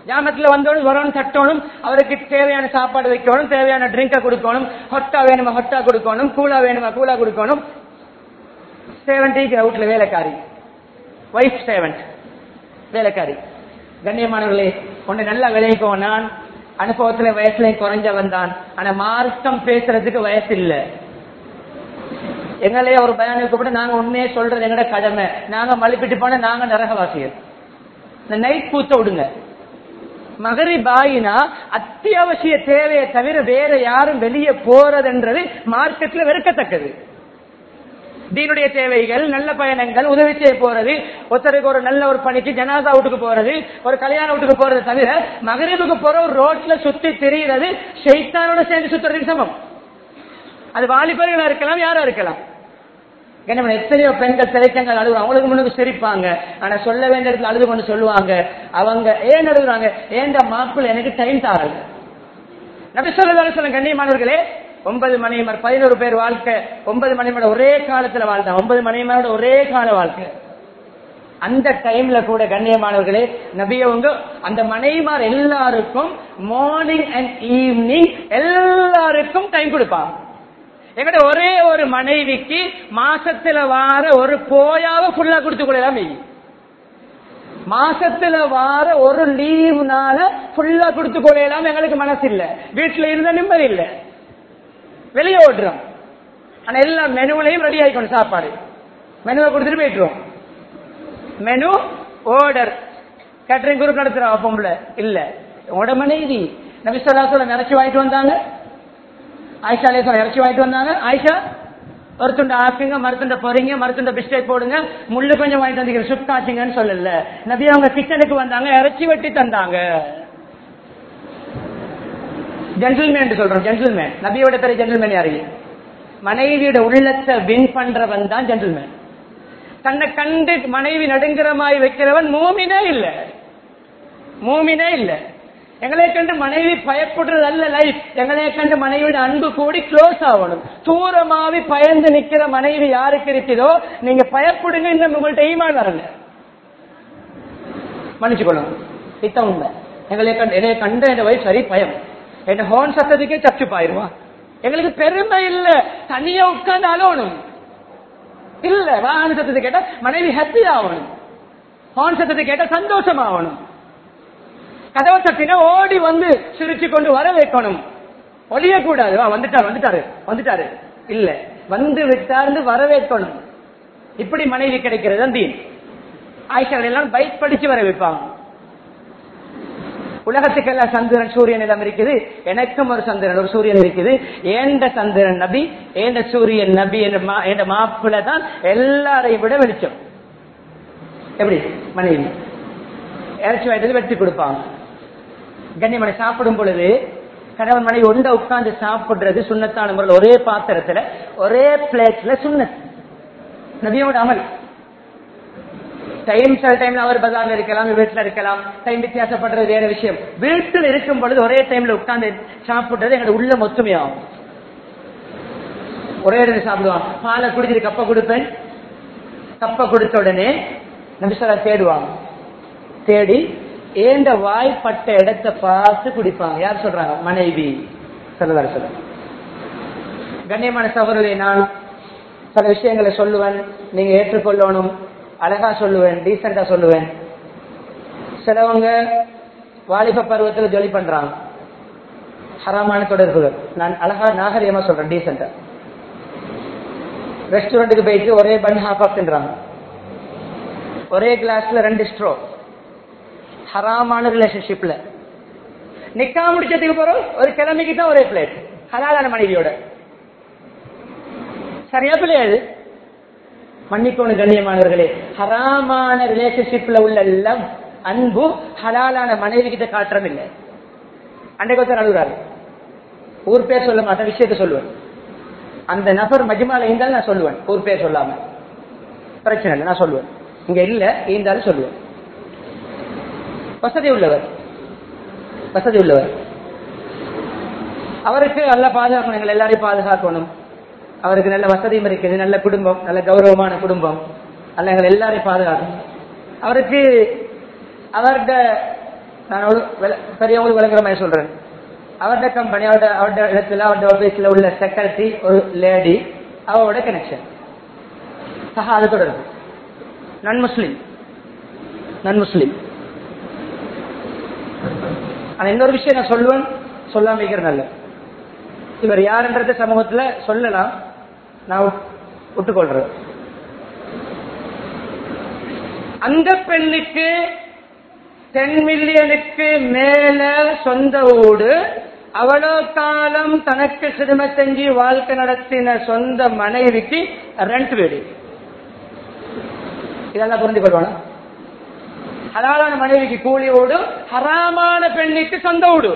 ஜாமத்துல வந்தோடும் வரணும் தட்டணும் அவருக்கு தேவையான சாப்பாடு வைக்கணும் தேவையான ட்ரிங்கை கொடுக்கணும் ஹொட்டா வேணுமா ஹொட்டா கொடுக்கணும் கூலா வேணுமா கூலா கொடுக்கணும் சேவன்டிக்கு அவுட்ல வேலைக்காரி வைஃப் சேவன்ட் வேலைக்காரி கண்ணியமானவர்களே ஒண்ணு நல்லா விளைவிக்கும் நான் அனுபவத்துல வயசுலயும் குறைஞ்சவன் தான் ஆனா மார்க்கம் பேசுறதுக்கு வயசு இல்ல எங்களே ஒரு பயானுக்கு கூட நாங்க உண்மையே சொல்றது எங்கட கடமை நாங்க மழுப்பிட்டு போனா நாங்க நரகவாசிகள் இந்த நைட் பூத்த விடுங்க மகரி பாயினா அத்தியாவசிய தேவையை தவிர வேற யாரும் வெளியே போறதுன்றது மார்க்கெட்ல வெறுக்கத்தக்கது தீனுடைய தேவைகள் நல்ல பயணங்கள் உதவி செய்ய போறது ஒருத்தருக்கு ஒரு நல்ல ஒரு பணிக்கு ஜனாதா வீட்டுக்கு போறது ஒரு கல்யாண வீட்டுக்கு போறது தவிர மகரீபுக்கு போற ஒரு ரோட்ல சுத்தி திரிகிறது ஷெய்தானோட சேர்ந்து சுத்துறதுக்கு சமம் அது வாலிபர்களா இருக்கலாம் யாரா இருக்கலாம் கண்ணியமான எத்தனையோ பெண்கள் திரைச்சங்கள் அழுகுறாங்க அவங்களுக்கு முன்னுக்கு சிரிப்பாங்க ஆனா சொல்ல வேண்டிய இடத்துல அழுது கொண்டு சொல்லுவாங்க அவங்க ஏன் அழுகுறாங்க ஏன்டா மாப்பிள்ள எனக்கு டைம் தாரல நபி சொல்லி சொல்ல கண்ணியமானவர்களே ஒன்பது மணிமர் பதினோரு பேர் வாழ்க்கை ஒன்பது மணிமரோட ஒரே காலத்துல வாழ்ந்தான் ஒன்பது மணிமரோட ஒரே கால வாழ்க்கை அந்த டைம்ல கூட கண்ணியமானவர்களே நபியவங்க அந்த மனைவிமார் எல்லாருக்கும் மார்னிங் அண்ட் ஈவினிங் எல்லாருக்கும் டைம் கொடுப்பாங்க எங்கட ஒரே ஒரு மனைவிக்கு மாசத்துல வார ஒரு போயாவ ஃபுல்லா கொடுத்து கொள்ளலாம் மாசத்துல வார ஒரு லீவ்னால ஃபுல்லா கொடுத்து கொள்ளலாம் எங்களுக்கு மனசு இல்ல வீட்டுல இருந்த நிம்மதி இல்ல வெளியே ஓட்டுறோம் ஆனா எல்லா மெனுவிலையும் ரெடி ஆயிக்கணும் சாப்பாடு மெனுவை கொடுத்துட்டு போயிட்டுருவோம் மெனு ஆர்டர் கேட்டரிங் குரூப் நடத்துறோம் பொம்பளை இல்ல உங்களோட மனைவி நபிசல்லாசோல நிறச்சி வாங்கிட்டு வந்தாங்க ஆயிஷா அலேசோல இறச்சி வாங்கிட்டு வந்தாங்க ஆயிஷா ஒரு துண்டு ஆக்குங்க மருத்துண்ட பொறிங்க மருத்துண்ட பிஸ்கெட் போடுங்க முள்ளு கொஞ்சம் வாங்கிட்டு வந்தீங்க சுட்டாச்சுங்கன்னு சொல்லல நபி அவங்க கிச்சனுக்கு வந்தாங்க இறைச்சி வெட்டி தந்தாங்க ஜென்டில்மேன் சொல்றோம் ஜென்டில்மேன் நபியோட பேரு ஜென்டில்மேன் யாரு மனைவியோட உள்ளத்தை வின் பண்றவன் தான் ஜென்டில்மேன் தன்னை கண்டு மனைவி நடுங்கிற வைக்கிறவன் மூமினே இல்ல மூமினே இல்ல எங்களை கண்டு மனைவி பயப்படுறது அல்ல லைஃப் எங்களை கண்டு மனைவியோட அன்பு கூடி க்ளோஸ் ஆகணும் தூரமாவி பயந்து நிக்கிற மனைவி யாருக்கு இருக்குதோ நீங்க பயப்படுங்க இந்த உங்கள்ட்ட ஈமான் வரல மன்னிச்சுக்கணும் இத்தான் உண்மை எங்களை கண்டு என்னை கண்ட என் வயசு சரி பயம் என் ஹோன் சத்தத்துக்கே சச்சு பாயிருவா எங்களுக்கு பெருமை இல்ல தனியா உட்கார்ந்து அலோணும் இல்ல வாகன சத்தத்தை கேட்டா மனைவி ஹாப்பி ஆகணும் ஹார்ன் சத்தத்தை கேட்டா சந்தோஷம் ஆகணும் கதவை தட்டினா ஓடி வந்து சிரிச்சு கொண்டு வர வைக்கணும் ஒளிய கூடாது வா வந்துட்டாரு வந்துட்டாரு வந்துட்டாரு இல்ல வந்து விட்டார்ந்து வர வைக்கணும் இப்படி மனைவி கிடைக்கிறது தான் தீன் ஆயிஷாக்கள் எல்லாம் பைக் படிச்சு வர வைப்பாங்க உலகத்துக்கெல்லாம் சந்திரன் சூரியன் எல்லாம் இருக்குது எனக்கும் ஒரு சந்திரன் ஒரு சூரியன் இருக்குது ஏண்ட சந்திரன் நபி ஏண்ட சூரியன் நபி என்ற மாப்பிள்ள தான் எல்லாரையும் விட வெளிச்சம் எப்படி மனைவி இறைச்சி வாய்த்தது வெட்டி கொடுப்பாங்க கண்ணியமனை சாப்பிடும் பொழுது கணவன் மனைவி ஒண்ட உட்கார்ந்து சாப்பிடுறது சுண்ணத்தான முறையில் ஒரே பாத்திரத்துல ஒரே பிளேட்ல சுண்ணத் நபியோட அமல் டைம் சில டைம்ல அவர் பஜார்ல இருக்கலாம் வீட்டுல இருக்கலாம் டைம் வித்தியாசப்படுறது வேற விஷயம் வீட்டில் இருக்கும் பொழுது ஒரே டைம்ல உட்கார்ந்து சாப்பிடுறது எங்களோட உள்ள மொத்தமையாகும் ஒரே இடத்துல சாப்பிடுவான் பாலை குடிச்சிட்டு கப்ப கொடுப்பேன் கப்ப கொடுத்த உடனே நபிசரா தேடுவாங்க தேடி ஏண்ட வாய்ப்பட்ட இடத்தை பார்த்து குடிப்பாங்க யார் சொல்றாங்க மனைவி சொல்லதார சொல்ல கண்ணியமான சகோதரரை நான் சில விஷயங்களை சொல்லுவேன் நீங்க ஏற்றுக்கொள்ளணும் அழகா சொல்லுவேன் டீசெண்டா சொல்லுவேன் சிலவங்க வாலிப பருவத்தில் ஜொலி பண்றாங்க ஹராமான தொடர்புகள் நான் அழகா நாகரிகமா சொல்றேன் டீசெண்டா ரெஸ்டாரண்ட்டுக்கு போயிட்டு ஒரே பன் ஹாஃப் ஆஃப் தின்றாங்க ஒரே கிளாஸ்ல ரெண்டு ஸ்ட்ரோ ஹராமான ரிலேஷன்ஷிப்ல நிக்கா முடிச்சதுக்கு போறோம் ஒரு கிழமைக்கு தான் ஒரே பிளேட் ஹலாலான மனைவியோட சரியா பிள்ளையாது மன்னிக்கணும் கண்ணியமானவர்களே ஹராமான ரிலேஷன்ஷிப்ல உள்ள எல்லாம் அன்பு ஹலாலான மனைவி கிட்ட காட்டுறது இல்லை அன்றைக்கு ஒருத்தர் அழுகுறாரு ஊர் பேர் சொல்ல மாட்டேன் விஷயத்த சொல்லுவேன் அந்த நபர் மஜ்மால இருந்தாலும் நான் சொல்லுவேன் ஊர் பேர் சொல்லாம பிரச்சனை இல்லை நான் சொல்லுவேன் இங்க இல்ல இருந்தாலும் சொல்லுவேன் வசதி உள்ளவர் வசதி உள்ளவர் அவருக்கு நல்ல பாதுகாக்கணும் எங்களை எல்லாரையும் பாதுகாக்கணும் அவருக்கு நல்ல வசதியும் இருக்குது நல்ல குடும்பம் நல்ல கௌரவமான குடும்பம் அல்ல எங்களை எல்லாரையும் பாதுகாக்கணும் அவருக்கு அவருடைய நான் ஒரு விள- பெரியவங்களுக்கு விளங்குற மாதிரி சொல்றேன் அவருடைய கம்பெனி அவருடைய அவருடைய இடத்துல அவருடைய ஆபீஸ்ல உள்ள செக்ரட்டரி ஒரு லேடி அவரோட கனெக்ஷன் சஹாத தொடர்பு நன் முஸ்லிம் நன் முஸ்லிம் ஆனா இன்னொரு விஷயம் நான் சொல்லுவேன் சொல்லாம இருக்கிற நல்ல இவர் யாருன்றது சமூகத்துல சொல்லலாம் நான் விட்- விட்டுக்கொள்றேன் அந்த பெண்ணுக்கு டென் மில்லியனுக்கு மேல சொந்த வீடு அவ்வளோ காலம் தனக்கு சிறுமை செஞ்சு வாழ்க்கை நடத்தின சொந்த மனைவிக்கு ரெண்ட் வீடு இதெல்லாம் புரிந்து கொள்வானா ஹலாலான மனைவிக்கு கூலி வீடு ஹராமான பெண்ணுக்கு சொந்த வீடு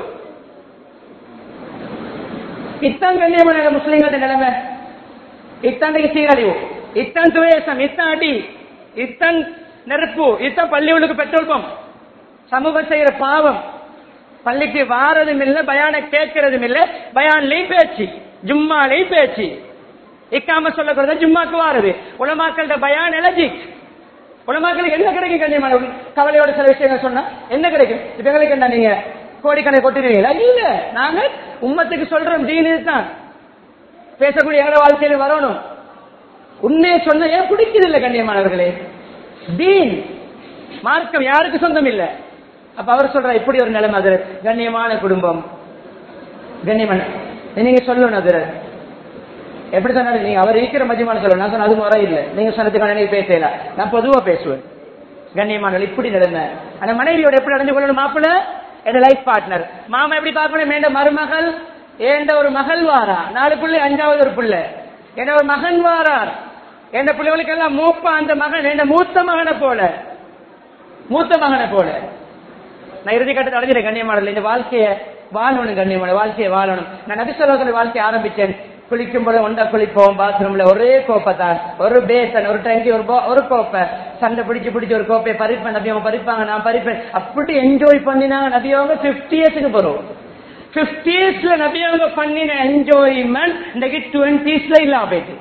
இத்தான் கண்ணியமான முஸ்லிம்களோட நிலைமை இத்தான் சீரழிவு இத்தான் துவேசம் இத்தான் அடி இத்தான் நெருப்பு இத்தான் பள்ளிகளுக்கு பெட்ரோல் பம்ப் சமூகம் செய்யற பாவம் பள்ளிக்கு வாரதும் இல்ல பயான கேட்கறதும் இல்ல பயான்லயும் பேச்சு ஜும்மாலையும் பேச்சு இக்காம சொல்லக்கூடாது ஜும்மாக்கு வாரது உலமாக்கள்ட பயான் எலஜிக் உலமாக்களுக்கு என்ன கிடைக்கும் கண்ணியமான கவலையோட சில விஷயங்கள் சொன்னா என்ன கிடைக்கும் இப்ப எங்களுக்கு என்ன நீங்க கோடிக்கணக்கு கொட்டிடுவீங்களா இல்ல நாங்க உம்மத்துக்கு சொல்றோம் தீனு தான் பேசக்கூடிய எங்களோட வாழ்க்கையில வரணும் உண்மையை சொன்ன ஏன் பிடிக்குது இல்ல கண்ணியமானவர்களே தீன் மார்க்கம் யாருக்கு சொந்தம் இல்ல அப்ப அவர் சொல்ற இப்படி ஒரு நிலைமை அது கண்ணியமான குடும்பம் கண்ணியமான நீங்க சொல்லணும் அது எப்படி சொன்னாரு நீங்க அவர் இருக்கிற மதியமான சொல்லணும் நான் சொன்ன அது முறை இல்லை நீங்க சொன்னதுக்கு எனக்கு பேசல நான் பொதுவா பேசுவேன் கண்ணியமானவர்கள் இப்படி நிலைமை அந்த மனைவியோட எப்படி நடந்து கொள்ளணும் மாப்பிள்ள என் லைஃப் பார்ட்னர் மாமா எப்படி பார்க்கணும் மேண்ட மருமகள் ஏண்ட ஒரு மகள் வாரா நாலு பிள்ளை அஞ்சாவது ஒரு பிள்ளை என்ன ஒரு மகன் வாரார் எந்த பிள்ளைகளுக்கு எல்லாம் மூப்பா அந்த மகன் என் மூத்த மகனை போல மூத்த மகனை போல நான் இறுதி கட்டத்தை அடைஞ்சிட்டேன் கண்ணியமானல இந்த வாழ்க்கையை வாழணும் கண்ணியமான வாழ்க்கையை வாழணும் நான் நபிசல்லோசன வாழ்க்கையை ஆரம்பிச்சேன் குளிக்கும் போது ஒண்டா குளிப்போம் பாத்ரூம்ல ஒரே கோப்பை தான் ஒரு பேசன் ஒரு டேங்கி ஒரு போ- ஒரு கோப்பை சண்டை பிடிச்சு பிடிச்சு ஒரு கோப்பையை பறிப்பேன் நபி அவங்க பறிப்பாங்க நான் பறிப்பேன் அப்படி என்ஜாய் பண்ணினாங்க நபி அவங்க பிப்டி இயர்ஸுக்கு போறோம் பிப்டிஸ்ல நபி அவங்க பண்ணின என்ஜாய்மெண்ட் இன்னைக்கு டுவெண்ட்டிஸ்ல இல்லாம போயிட்டு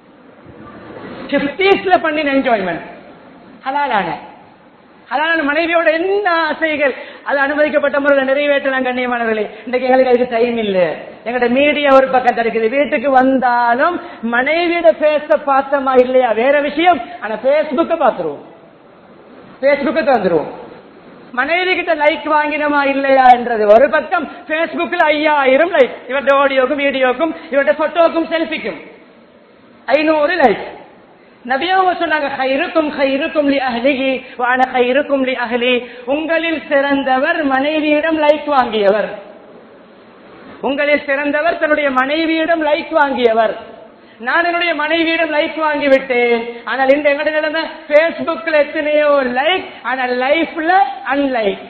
பிப்டிஸ்ல பண்ணின என்ஜாய்மெண்ட் ஹலாலான ஹலாலான மனைவியோட என்ன ஆசைகள் அது அனுமதிக்கப்பட்ட முறையில் நிறைவேற்றலாம் கண்ணியமானவர்களே இன்றைக்கு எங்களுக்கு அதுக்கு டைம் இல்ல எங்கள்ட்ட மீடியா ஒரு பக்கம் இருக்குது வீட்டுக்கு வந்தாலும் மனைவியோட பேச பார்த்தோமா இல்லையா வேற விஷயம் ஆனா பேஸ்புக்க பாத்துருவோம் பேஸ்புக்க தந்துருவோம் மனைவி கிட்ட லைக் வாங்கினமா இல்லையா என்றது ஒரு பக்கம் பேஸ்புக்ல ஐயாயிரம் லைக் இவருடைய ஆடியோக்கும் வீடியோக்கும் இவருடைய போட்டோக்கும் செல்ஃபிக்கும் ஐநூறு லைக் நபியாவ சொன்னாங்க "ஹைருக்கும் ஹைருக்கும் லி அஹ்லிஹி வ அன ஹைருக்கும் லி அஹ்லி." உங்களில் சிறந்தவர் மனைவியிடம் லைக் வாங்கியவர் உங்களில் சிறந்தவர் தன்னுடைய மனைவியிடம் லைக் வாங்கியவர் நான் என்னுடைய மனைவியிடம் லைக் வாங்கி விட்டேன் ஆனால் இந்த எங்கட நிலைமை பேஸ்புக்ல எத்தனையோ லைக் ஆனால் லைஃப்ல அன்லைக்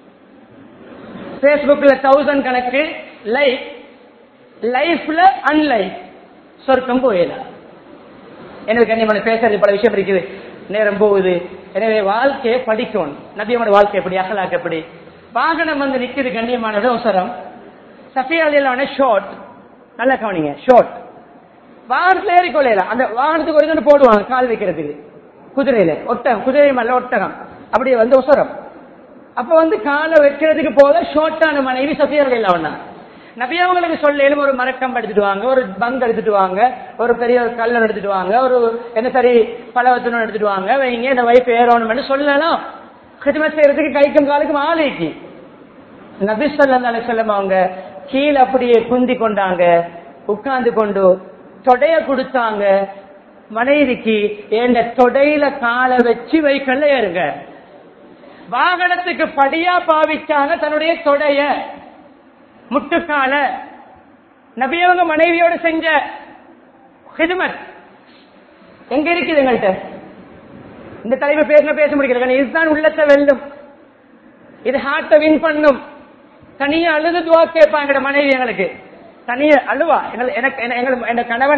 பேஸ்புக்ல தௌசண்ட் கணக்கு லைக் லைஃப்ல அன்லைக் சொர்க்கம் போயிடலாம் எனக்கு கண்ணியமான பேசுறது பல விஷயம் இருக்குது நேரம் போகுது எனவே வாழ்க்கையை படிக்கணும் நபியோட வாழ்க்கை எப்படி அகலாக்க எப்படி வாகனம் வந்து நிக்குது கண்ணியமான அவசரம் சஃபியாலியான ஷார்ட் நல்லா கவனிங்க ஷார்ட் வாகனத்துல ஏறி கொள்ளையலாம் அந்த வாகனத்துக்கு ஒரு இதுன்னு போடுவாங்க கால் வைக்கிறதுக்கு குதிரையில ஒட்டகம் குதிரை மேல ஒட்டகம் அப்படியே வந்து உசரம் அப்ப வந்து காலை வைக்கிறதுக்கு போல ஷார்ட்டான மனைவி சஃபியார்கள் அவனா நபி அவங்களுக்கு சொல்லும் ஒரு மரக்கம் எடுத்துட்டு வாங்க ஒரு பங்க் எடுத்துட்டு வாங்க ஒரு பெரிய ஒரு கல்லன் எடுத்துட்டு வாங்க ஒரு என்ன சரி பழவத்தனம் எடுத்துட்டு வாங்க வைங்க இந்த வைஃப் ஏறணும்னு சொல்லலாம் ஹிதமத் செய்யறதுக்கு கைக்கும் காலுக்கும் ஆலைக்கு நபி சொல்லி செல்லம் அவங்க கீழே அப்படியே குந்தி கொண்டாங்க உட்கார்ந்து கொண்டு தொடைய கொடுத்தாங்க மனைவிக்கு என் தொடையில காலை வச்சு வைக்கல ஏறுங்க வாகனத்துக்கு படியா பாவிச்சாங்க தன்னுடைய தொடைய முட்டுக்கால நபியவங்க மனைவியோட செஞ்ச ஹிதுமத் எங்க இருக்குது எங்கள்கிட்ட இந்த தலைவர் பேச பேச முடியல இதுதான் உள்ளத்தை வெல்லும் இது ஹார்ட்டை வின் பண்ணும் தனியா அழுது துவா கேட்பாங்க மனைவி எங்களுக்கு தனியா அழுவா எங்கள் எனக்கு என- எங்கள் என் கணவன்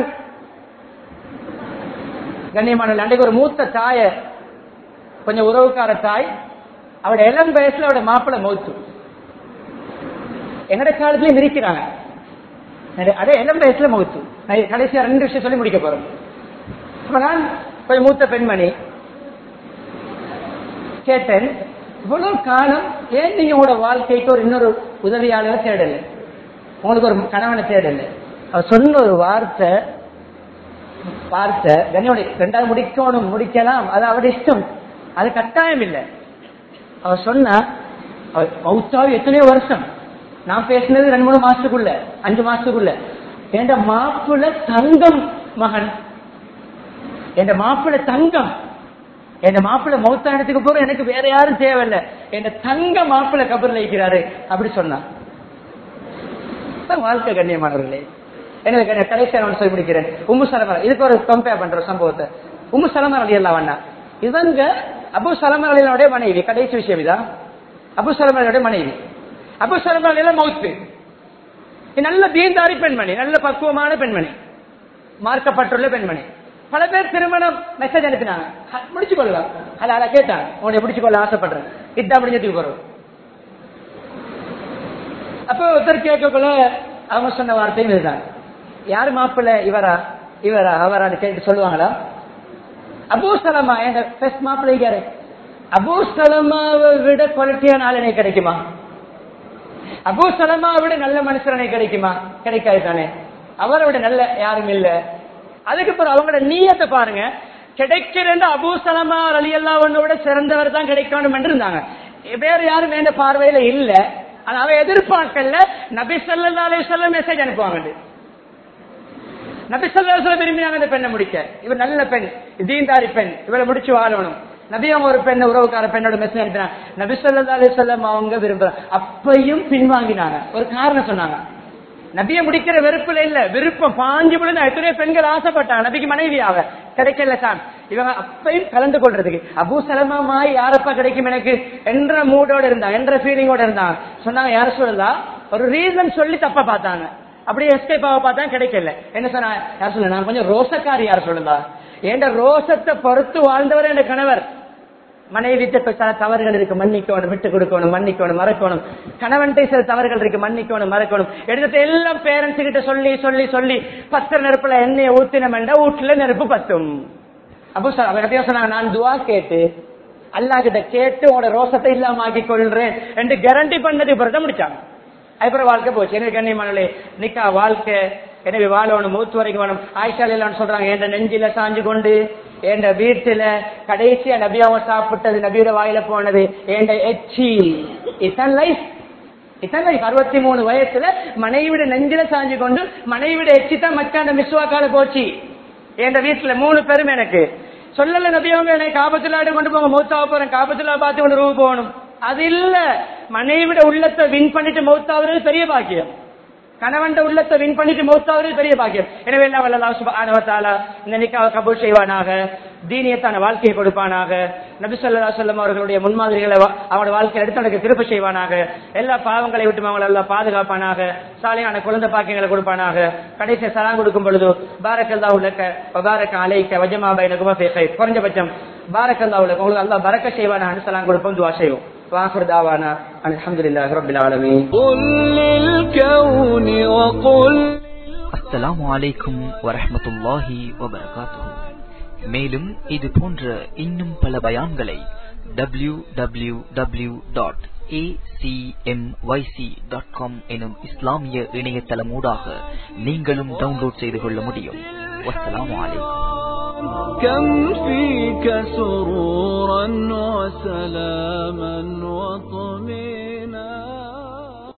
கண்ணியமான அன்றைக்கு ஒரு மூத்த தாய கொஞ்சம் உறவுக்கார தாய் அவட இளம் வயசுல அவட மாப்பிள்ளை மௌத்து எங்கட காலத்திலயும் இருக்கிறாங்க அதே இளம் வயசுல மௌத்து நான் கடைசியா ரெண்டு விஷயம் சொல்லி முடிக்க போறோம் அப்ப நான் கொஞ்சம் மூத்த பெண்மணி கேட்டேன் இவ்வளவு காலம் ஏன் நீங்க உங்களோட வாழ்க்கைக்கு ஒரு இன்னொரு உதவியாளரை தேடல உங்களுக்கு ஒரு கணவனை தேடல அவர் சொன்ன ஒரு வார்த்தை வார்த்தை கனியோட ரெண்டாவது முடிக்கணும் முடிக்கலாம் அது அவருடைய இஷ்டம் அது கட்டாயம் இல்லை அவர் சொன்னா அவர் மௌத்தாவி எத்தனையோ வருஷம் நான் பேசினது ரெண்டு மூணு மாசத்துக்குள்ள அஞ்சு மாசத்துக்குள்ள என் மாப்பிள்ள தங்கம் மகன் என் மாப்பிள்ள தங்கம் என் மாப்பிள்ள மௌத்தானத்துக்கு போற எனக்கு வேற யாரும் தேவையில்லை என் தங்க மாப்பிள்ள கபர்ல இருக்கிறாரு அப்படி சொன்னான் அதான் வாழ்க்கை கண்ணியமானவர்களே எனக்கு கண்ணிய- கடைசியா நான் சொல்லி முடிக்கிறேன் உம்மு சலமர் இதுக்கு ஒரு கம்பேர் பண்ற ஒரு சம்பவத்தை உம்மு சலமர் அலி அல்லா வண்ணா இவங்க அபு சலமர் அலியோட மனைவி கடைசி விஷயம் இதான் அபு சலமர் அலியோட மனைவி அபு சலமர் அலியில மவுத்து இது நல்ல தீந்தாரி பெண்மணி நல்ல பக்குவமான பெண்மணி மார்க்கப்பட்டுள்ள பெண்மணி பல பேர் திருமணம் மெசேஜ் அனுப்பினாங்க ஹ, முடிச்சு கொள்ளலாம் அது அதை கேட்டாங்க உன்னை முடிச்சு கொள்ள ஆசைப்படுறேன் இதான் முடிஞ்சதுக்கு போறோம் அப்போ ஒருத்தர் கேட்கக்குள்ள அவங்க சொன்ன வார்த்தையும் இதுதான் யார் மாப்பிள்ள இவரா இவரா அவரான்னு கேட்டு சொல்லுவாங்களா அபூ சலமா எங்க பெஸ்ட் மாப்பிள்ளை யாரு அபூ சலமாவை விட குவாலிட்டியான ஆள் எனக்கு கிடைக்குமா அபூ சலமாவை விட நல்ல மனுஷர் எனக்கு கிடைக்குமா கிடைக்காது தானே அவரை விட நல்ல யாரும் இல்ல அதுக்கு பிறகு அவங்களோட நீயத்தை பாருங்க கிடைக்கிற அபூ சலமா அலி அல்லாஹ்வை விட சிறந்தவர் தான் கிடைக்கணும் என்று இருந்தாங்க வேற யாரும் வேண்ட பார்வையில இல்ல ஆனா அவ எதிர்பார்க்கல நபி ஸல்லல்லாஹு அலைஹி வஸல்லம் மெசேஜ் அனுப்புவாங்க நபி ஸல்லல்லாஹு அலைஹி வஸல்லம் விரும்பினாங்க அந்த பெண்ணை முடிக்க இவர் நல்ல பெண் தீன்தாரி பெண் இவரை முடிச்சு வாழணும் நபி அவங்க ஒரு பெண் உறவுக்கார பெண்ணோட மெசேஜ் அனுப்பினாங்க நபி ஸல்லல்லாஹு அலைஹி வஸல்லம் அவங்க விரும்புறாங்க அப்பையும் பின்வாங்கினாங்க ஒரு காரணம் சொன்னாங்க நபியை முடிக்கிற வெறுப்புல இல்ல விருப்பம் பாஞ்சு விழுந்தா எத்தனையோ பெண்கள் ஆசைப்பட்டாங்க நபிக்கு மனைவியாக கிடைக்கல தான் இவங்க அப்பையும் கலந்து கொள்றதுக்கு அபூ சலமாய் யாரப்பா கிடைக்கும் எனக்கு என்ற மூடோட இருந்தாங்க என்ற ஃபீலிங்கோட இருந்தாங்க சொன்னாங்க யார சொல்லலா ஒரு ரீசன் சொல்லி தப்பா பார்த்தாங்க அப்படியே எஸ்கேப் ஆக பார்த்தா கிடைக்கல என்ன சொன்னா யார் சொல்ல நான் கொஞ்சம் ரோசக்காரி யார் சொல்லுதா என்ற ரோசத்தை பொறுத்து வாழ்ந்தவர் என் கணவர் மனைவி சில தவறுகள் இருக்கு மன்னிக்கணும் விட்டு கொடுக்கணும் மன்னிக்கணும் மறக்கணும் கணவன்கிட்ட சில தவறுகள் இருக்கு மன்னிக்கணும் மறக்கணும் எடுத்து எல்லாம் பேரண்ட்ஸ் கிட்ட சொல்லி சொல்லி சொல்லி பத்திர நெருப்புல எண்ணெயை ஊத்தினம் என்ற வீட்டுல நெருப்பு பத்தும் அப்போ சார் அவங்க கிட்டயும் சொன்னாங்க நான் துவா கேட்டு அல்லா கிட்ட கேட்டு உங்களோட ரோசத்தை இல்லாம ஆக்கி கொள்றேன் என்று கேரண்டி பண்ணதுக்கு பிறகு தான் முடிச்சாங்க அதுக்கப்புறம் வாழ்க்கை போச்சு எனக்கு கண்ணியமானே நிக்கா வாழ்க்கை எனவே வாழணும் மூத்து வரைக்கும் வேணும் ஆயிஷாலிலான்னு சொல்றாங்க என்ற நெஞ்சில சாஞ்சு கொண்டு என்ற வீட்டுல கடைசியா நபியாவை சாப்பிட்டது நபியோட வாயில போனது என்ற எச்சி இதான் லைஃப் இதான் லைஃப் அறுபத்தி மூணு வயசுல மனைவிட நெஞ்சில சாஞ்சு கொண்டு மனைவிட எச்சி தான் மக்காண்ட மிஸ்வாக்கால போச்சு என்ற வீட்டுல மூணு பேரும் எனக்கு சொல்லல நபியவங்க எனக்கு காபத்துலாடு கொண்டு போங்க மூத்தாவ போறேன் காபத்துலா பார்த்து கொண்டு ரூபு போகணும் அது இல்ல மனைவிட உள்ளத்தை வின் பண்ணிட்டு மௌத்தாவது பெரிய பாக்கியம் கணவன் உள்ளத்தை வின் பண்ணிட்டு மௌத்தாவது பெரிய பாக்கியம் எனவே எல்லாம் வல்லல்லாஹு சுப்ஹானஹு வ தஆலா இந்த நிக்காவை கபூல் செய்வானாக தீனியத்தான வாழ்க்கையை கொடுப்பானாக நபி ஸல்லல்லாஹு அலைஹி வஸல்லம் அவர்களுடைய முன்மாதிரிகளை வா- அவருடைய வாழ்க்கையில் எடுத்து நடக்க திருப்ப செய்வானாக எல்லா பாவங்களை விட்டு அவங்களை எல்லாம் பாதுகாப்பானாக சாலையான குழந்தை பாக்கியங்களை கொடுப்பானாக கடைசி சலாம் கொடுக்கும் பொழுது பாரக்கல்லாஹு லக்க வ பாரக்க அலைக்க வஜமா பைனகுமா ஃபீ கைர் குறைஞ்சபட்சம் பாரக்கல்லாஹு லக்க உங்களுக்கு அல்லாஹ் பரக்க செய்வானாக சலாம் கொடுப்போம் துஆ செய்வோம் واخر دعوانا ان الحمد لله رب العالمين قل للكون وقل அஸ்ஸலாமு அலைக்கும் வரஹ்மத்துல்லாஹி வபரகாத்துஹு மேலும் இது போன்ற இன்னும் பல பயான்களை W W W dot dot com எனும் இஸ்லாமிய இணையதளமூடாக நீங்களும் டவுன்லோட் செய்து கொள்ள முடியும் வஸ்ஸலாமு அலைக்கும் كم فيك سرورا وسلاما وطمئنا